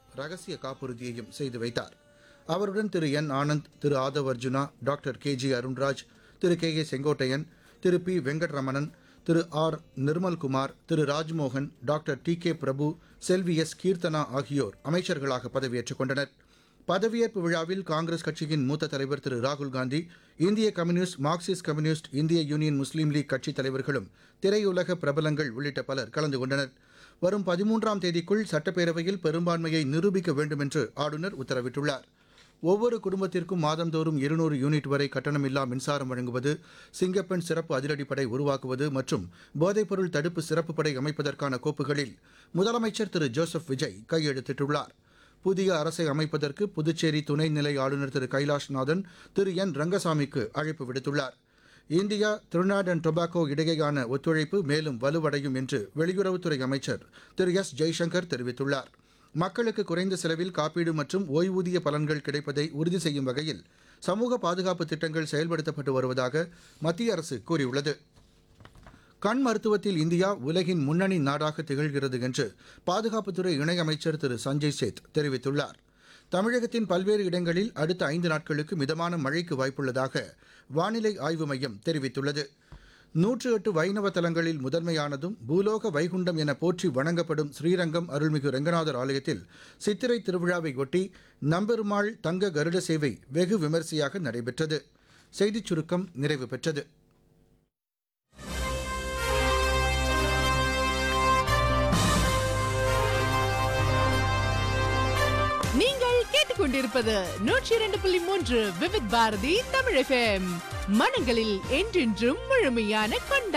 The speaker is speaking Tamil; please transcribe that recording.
ரகசிய காப்புறுதியையும் செய்து வைத்தார் அவருடன் Thiru N Anand Thiru Aadhav Arjuna doctor K G Arunraj Thiru K A Sengottaiyan Thiru P Venkataramanan Thiru R Nirmalkumar Thiru Rajmohan doctor T K Prabhu Selvi S Keerthana ஆகியோர் அமைச்சர்களாக பதவியேற்றுக் கொண்டனர் பதவியேற்பு விழாவில் காங்கிரஸ் கட்சியின் மூத்த தலைவர் திரு ராகுல் காந்தி இந்திய கம்யூனிஸ்ட் மார்க்சிஸ்ட் கம்யூனிஸ்ட் இந்திய யூனியன் முஸ்லீம் லீக் கட்சித் தலைவர்களும் திரையுலக பிரபலங்கள் உள்ளிட்ட பலர் கலந்து கொண்டனர் வரும் பதிமூன்றாம் தேதிக்குள் சட்டப்பேரவையில் பெரும்பான்மையை நிரூபிக்க வேண்டும் என்று ஆளுநர் உத்தரவிட்டுள்ளார் ஒவ்வொரு குடும்பத்திற்கும் மாதந்தோறும் இருநூறு யூனிட் வரை கட்டணமில்லா மின்சாரம் வழங்குவது சிங்கப்பெண் சிறப்பு அதிரடிப்படை உருவாக்குவது மற்றும் போதைப்பொருள் தடுப்பு சிறப்பு படை அமைப்பதற்கான கோப்புகளில் முதலமைச்சர் திரு ஜோசப் விஜய் கையெழுத்திட்டுள்ளார் புதிய அரசை அமைப்பதற்கு புதுச்சேரி துணைநிலை ஆளுநர் திரு கைலாஷ்நாதன் திரு என் ரங்கசாமிக்கு அழைப்பு விடுத்துள்ளார் இந்தியா திருநாட் அண்ட் டொபாக்கோ இடையேயான ஒத்துழைப்பு மேலும் வலுவடையும் என்று வெளியுறவுத்துறை அமைச்சர் திரு எஸ் ஜெய்சங்கர் தெரிவித்துள்ளார் மக்களுக்கு குறைந்த செலவில் காப்பீடு மற்றும் ஓய்வூதிய பலன்கள் கிடைப்பதை உறுதி செய்யும் வகையில் சமூக பாதுகாப்பு திட்டங்கள் செயல்படுத்தப்பட்டு வருவதாக மத்திய அரசு கூறியுள்ளது கண் மருத்துவத்தில் இந்தியா உலகின் முன்னணி நாடாக திகழ்கிறது என்று பாதுகாப்புத்துறை இணையமைச்சர் திரு சஞ்சய் சேத் தெரிவித்துள்ளார் தமிழகத்தின் பல்வேறு இடங்களில் அடுத்த ஐந்து நாட்களுக்கு மிதமான மழைக்கு வாய்ப்புள்ளதாக வானிலை ஆய்வு மையம் தெரிவித்துள்ளது நூற்று எட்டு வைணவ தலங்களில் முதன்மையானதும் பூலோக வைகுண்டம் என போற்றி வணங்கப்படும் ஸ்ரீரங்கம் அருள்மிகு ரெங்கநாதர் ஆலயத்தில் சித்திரை திருவிழாவை ஒட்டி நம்பெருமாள் தங்க கருட சேவை வெகு விமரிசையாக நடைபெற்றது செய்திச் சுருக்கம் நிறைவு பெற்றது நீங்கள் கேட்டுக்கொண்டிருப்பது நூற்றி இரண்டு புள்ளி மூன்று விவித் பாரதி தமிழ் FM. மனங்களில் என்றென்றும் முழுமையான கொண்டாட்டம்